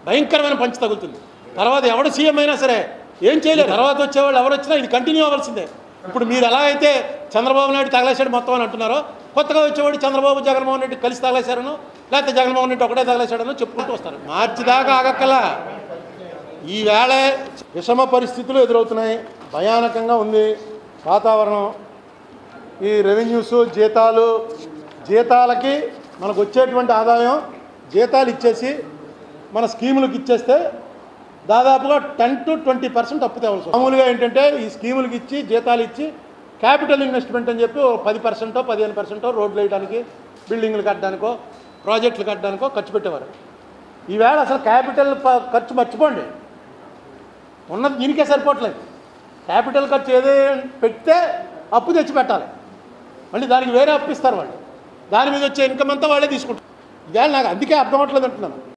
భయంకరమైన పంచి తగులుతుంది తర్వాత ఎవడు సీఎం అయినా సరే ఏం చేయలేదు తర్వాత వచ్చేవాళ్ళు ఎవరు వచ్చినా ఇది కంటిన్యూ అవ్వాల్సిందే ఇప్పుడు మీరు ఎలా అయితే చంద్రబాబు నాయుడు తగలేశాడు మొత్తం అని అంటున్నారో కొత్తగా వచ్చేవాడు చంద్రబాబు జగన్మోహన్ రెడ్డి కలిసి తగలేశారను లేకపోతే జగన్మోహన్ రెడ్డి ఒకటే తగలేశాడనో చెప్పుకుంటూ వస్తారు మార్చి దాకా ఆగక్కలా ఈవేళ విషమ పరిస్థితులు ఎదురవుతున్నాయి భయానకంగా ఉంది వాతావరణం ఈ రెవెన్యూస్ జీతాలు జీతాలకి మనకు వచ్చేటువంటి ఆదాయం జీతాలు ఇచ్చేసి మన స్కీములకు ఇచ్చేస్తే దాదాపుగా టెన్ టు ట్వంటీ పర్సెంట్ అప్పు తేవాల్సి వస్తుంది. మామూలుగా ఏంటంటే ఈ స్కీములకు ఇచ్చి జీతాలు ఇచ్చి క్యాపిటల్ ఇన్వెస్ట్మెంట్ అని చెప్పి ఓ పది పర్సెంటో పదిహేను పర్సెంటో రోడ్లు వేయడానికి బిల్డింగ్లు కట్టడానికో ప్రాజెక్టులు కట్టడానికో ఖర్చు పెట్టేవారు ఈవేళ అసలు క్యాపిటల్ ప- ఖర్చు మర్చిపోండి ఉన్నది దీనికే సరిపోవట్లేదు క్యాపిటల్ ఖర్చు ఏదో పెడితే అప్పు తెచ్చి పెట్టాలి మళ్ళీ దానికి వేరే అప్పు ఇస్తారు వాళ్ళు దాని మీద వచ్చే ఇన్కమ్ అంతా వాళ్ళే తీసుకుంటారు ఇవాళ నాకు అందుకే అర్థం అవ్వట్లేదు అంటున్నాను